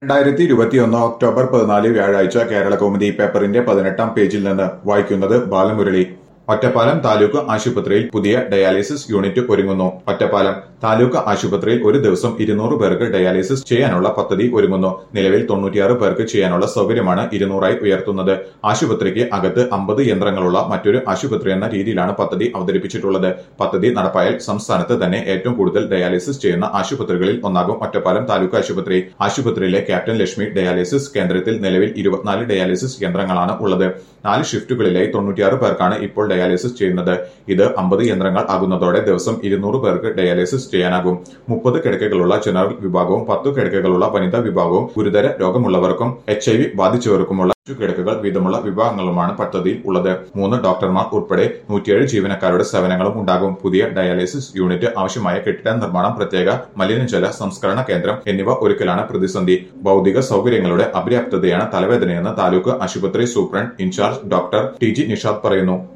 രണ്ടായിരത്തി ഇരുപത്തിയൊന്ന് ഒക്ടോബർ പതിനാല് വ്യാഴാഴ്ച കേരള കൗമുദി പേപ്പറിന്റെ പതിനെട്ടാം പേജിൽ നിന്ന് വായിക്കുന്നത് ബാലമുരളി ഒറ്റപ്പാലം താലൂക്ക് ആശുപത്രിയിൽ പുതിയ ഡയാലിസിസ് യൂണിറ്റ് ഒരുങ്ങുന്നു ഒറ്റപ്പാലം താലൂക്ക് ആശുപത്രിയിൽ ഒരു ദിവസം ഇരുന്നൂറ് പേർക്ക് ഡയാലിസിസ് ചെയ്യാനുള്ള പദ്ധതി ഒരുങ്ങുന്നു നിലവിൽ തൊണ്ണൂറ്റിയാറ് പേർക്ക് ചെയ്യാനുള്ള സൗകര്യമാണ് ഇരുന്നൂറായി ഉയർത്തുന്നത് ആശുപത്രിക്ക് അകത്ത് അമ്പത് യന്ത്രങ്ങളുള്ള മറ്റൊരു ആശുപത്രി എന്ന രീതിയിലാണ് പദ്ധതി അവതരിപ്പിച്ചിട്ടുള്ളത് പദ്ധതി നടപ്പായാൽ സംസ്ഥാനത്ത് തന്നെ ഏറ്റവും കൂടുതൽ ഡയാലിസിസ് ചെയ്യുന്ന ആശുപത്രികളിൽ ഒന്നാകും ഒറ്റപ്പാലം താലൂക്ക് ആശുപത്രി ആശുപത്രിയിലെ ക്യാപ്റ്റൻ ലക്ഷ്മി ഡയാലിസിസ് കേന്ദ്രത്തിൽ നിലവിൽ ഇരുപത്തിനാല് ഡയാലിസിസ് യന്ത്രങ്ങളാണ് ഉള്ളത് നാല് ഷിഫ്റ്റുകളിലായി തൊണ്ണൂറ്റിയാറ് പേർക്കാണ് ഇപ്പോൾ ഡയാലിസിസ് ചെയ്യുന്നത് ഇത് അമ്പത് യന്ത്രങ്ങൾ ആകുന്നതോടെ ദിവസം ഇരുന്നൂറ് പേർക്ക് ഡയാലിസിസ് ചെയ്യാനാകും മുപ്പത് കിടക്കകളുള്ള ജനറൽ വിഭാഗവും പത്ത് കിടക്കകളുള്ള വനിതാ വിഭാഗവും ഗുരുതര രോഗമുള്ളവർക്കും എച്ച് ഐ വി ബാധിച്ചവർക്കുമുള്ള അഞ്ചു കിടക്കകൾ വീതമുള്ള വിഭാഗങ്ങളുമാണ് പദ്ധതിയിൽ ഉള്ളത് മൂന്ന് ഡോക്ടർമാർ ഉൾപ്പെടെ നൂറ്റിയേഴ് ജീവനക്കാരുടെ സേവനങ്ങളും ഉണ്ടാകും പുതിയ ഡയാലിസിസ് യൂണിറ്റ് ആവശ്യമായ കെട്ടിട നിർമ്മാണം പ്രത്യേക മലിനജല സംസ്കരണ കേന്ദ്രം എന്നിവ ഒരുക്കലാണ് പ്രതിസന്ധി ഭൗതിക സൗകര്യങ്ങളുടെ അപര്യാപ്തതയാണ് തലവേദനയെന്ന് താലൂക്ക് ആശുപത്രി superintendent in charge doctor T G Nishad പറയുന്നു